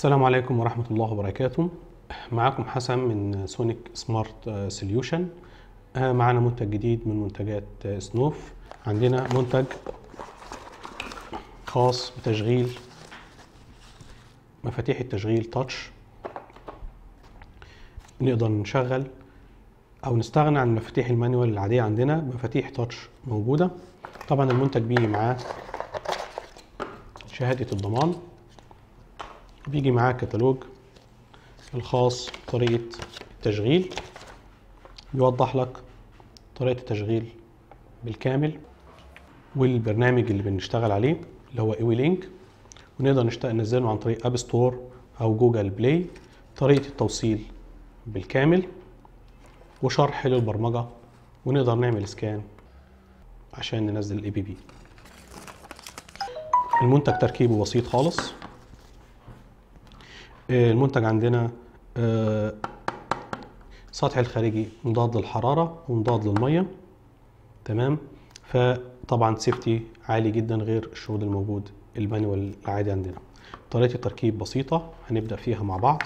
السلام عليكم ورحمة الله وبركاته معاكم حسن من سونيك سمارت سوليوشن معنا منتج جديد من منتجات آه، سنوف عندنا منتج خاص بتشغيل مفاتيح التشغيل تاتش نقدر نشغل او نستغنى عن المفاتيح المانيوال العادية عندنا مفاتيح تاتش موجودة طبعا المنتج بيجي معاه شهادة الضمان بيجي معاه كتالوج الخاص بطريقة التشغيل بيوضح لك طريقة التشغيل بالكامل والبرنامج اللي بنشتغل عليه اللي هو ايوي لينك ونقدر نشتغل ننزله عن طريق اب ستور او جوجل بلاي طريقة التوصيل بالكامل وشرح للبرمجة ونقدر نعمل سكان عشان ننزل الاي بي بي المنتج تركيبه بسيط خالص آه، المنتج عندنا آه، سطح الخارجي مضاد للحرارة ومضاد للمية تمام فطبعا سيفتي عالي جدا غير الشغل الموجود المانيوال العادي عندنا طريقة التركيب بسيطة هنبدأ فيها مع بعض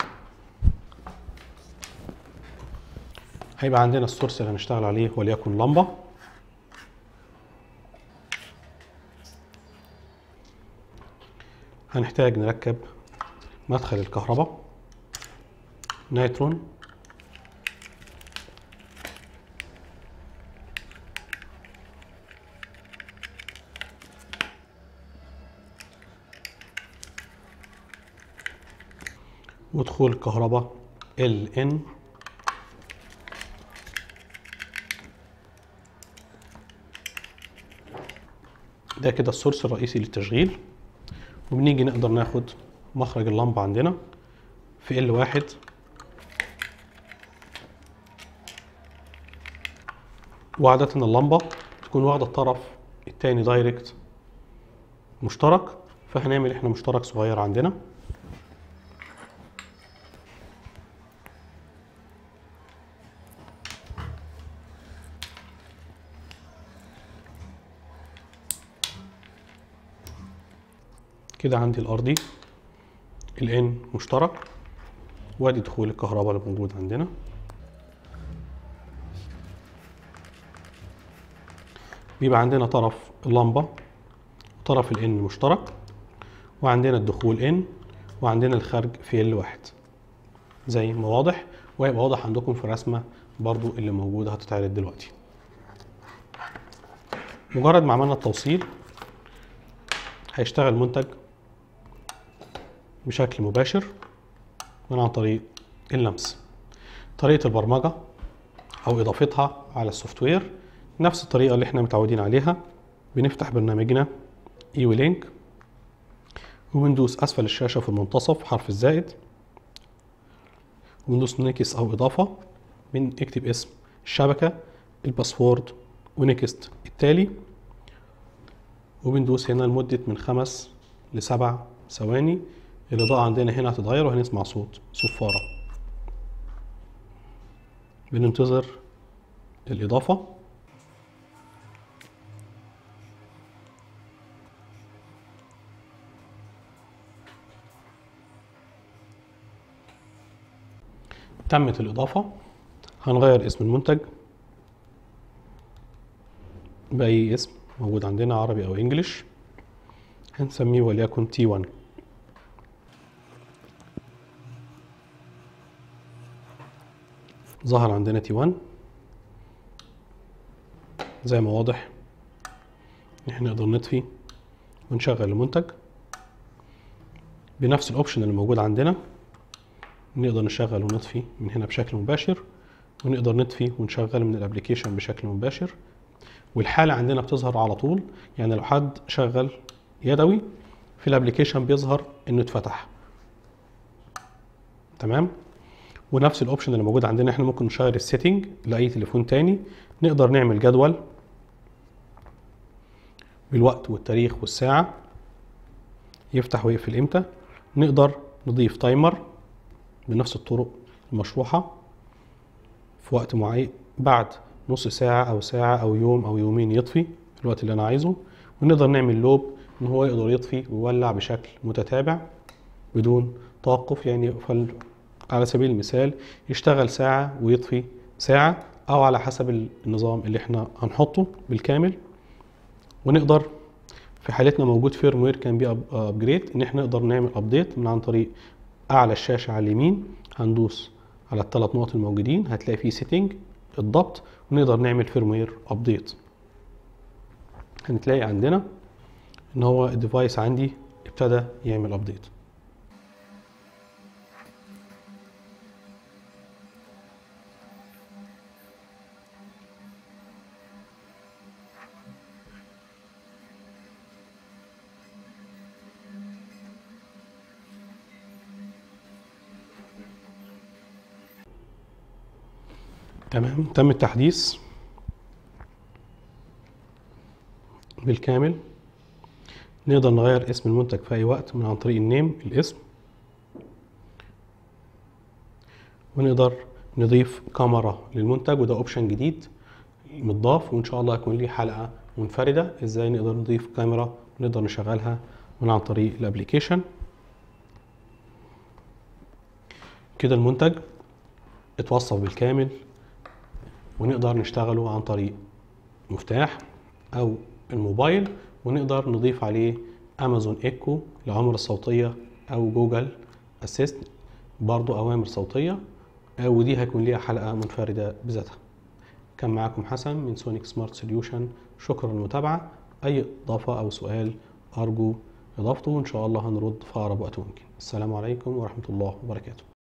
هيبقى عندنا السورس اللي هنشتغل عليه وليكن لمبة هنحتاج نركب مدخل الكهرباء نيترون ودخول الكهرباء LN ده كده السورس الرئيسي للتشغيل وبنيجي نقدر ناخد مخرج اللمبة عندنا في ال واحد وعادة اللمبة تكون واخدة الطرف التاني دايركت مشترك فهنعمل احنا مشترك صغير عندنا كده عندي الارضي الان مشترك وادي دخول الكهرباء اللي موجود عندنا بيبقى عندنا طرف اللمبة وطرف الان مشترك وعندنا الدخول ان وعندنا الخارج في ال واحد زي ما واضح وهيبقى واضح عندكم في الرسمة برضو اللي موجودة هتتعرض دلوقتي مجرد ما عملنا التوصيل هيشتغل منتج بشكل مباشر من عن طريق اللمس طريقة البرمجة أو إضافتها على السوفت وير نفس الطريقة اللي احنا متعودين عليها بنفتح برنامجنا ايوي لينك وبندوس أسفل الشاشة في المنتصف حرف الزائد وبندوس نيكس أو إضافة بنكتب اسم الشبكة الباسورد ونكست التالي وبندوس هنا لمدة من خمس لسبع ثواني الإضاءة عندنا هنا هتتغير وهنسمع صوت صفارة بننتظر الإضافة تمت الإضافة هنغير اسم المنتج بأي اسم موجود عندنا عربي أو إنجليش هنسميه وليكن تي 1 ظهر عندنا تي 1 زي ما واضح احنا نقدر نطفي ونشغل المنتج بنفس الاوبشن اللي موجود عندنا نقدر نشغل ونطفي من هنا بشكل مباشر ونقدر نطفي ونشغل من الابليكيشن بشكل مباشر والحالة عندنا بتظهر على طول يعني لو حد شغل يدوي في الابليكيشن بيظهر انه اتفتح تمام ونفس الاوبشن اللي موجود عندنا احنا ممكن نشغل السيتنج لاي تليفون تاني نقدر نعمل جدول بالوقت والتاريخ والساعة يفتح ويقفل امتى نقدر نضيف تايمر بنفس الطرق المشروحة في وقت معين بعد نص ساعة أو ساعة أو يوم أو يومين يطفي في الوقت اللي أنا عايزه ونقدر نعمل لوب إن هو يقدر يطفي ويولع بشكل متتابع بدون توقف يعني فل على سبيل المثال يشتغل ساعة ويطفي ساعة أو على حسب النظام اللي احنا هنحطه بالكامل ونقدر في حالتنا موجود فيرموير كان بي ابجريد ان احنا نقدر نعمل ابديت من عن طريق اعلى الشاشه على اليمين هندوس على الثلاث نقط الموجودين هتلاقي فيه سيتنج الضبط ونقدر نعمل فيرموير ابديت هنتلاقي عندنا ان هو الديفايس عندي ابتدى يعمل ابديت تمام تم التحديث بالكامل نقدر نغير اسم المنتج في اي وقت من عن طريق النيم الاسم ونقدر نضيف كاميرا للمنتج وده اوبشن جديد متضاف وان شاء الله هيكون ليه حلقه منفرده ازاي نقدر نضيف كاميرا ونقدر نشغلها من عن طريق الابليكيشن كده المنتج اتوصف بالكامل ونقدر نشتغله عن طريق مفتاح او الموبايل ونقدر نضيف عليه امازون ايكو للعمر الصوتيه او جوجل اسيست برضو اوامر صوتيه ودي هيكون ليها حلقه منفرده بذاتها كان معاكم حسن من سونيك سمارت سوليوشن شكرا للمتابعه اي اضافه او سؤال ارجو اضافته وان شاء الله هنرد في اقرب وقت ممكن السلام عليكم ورحمه الله وبركاته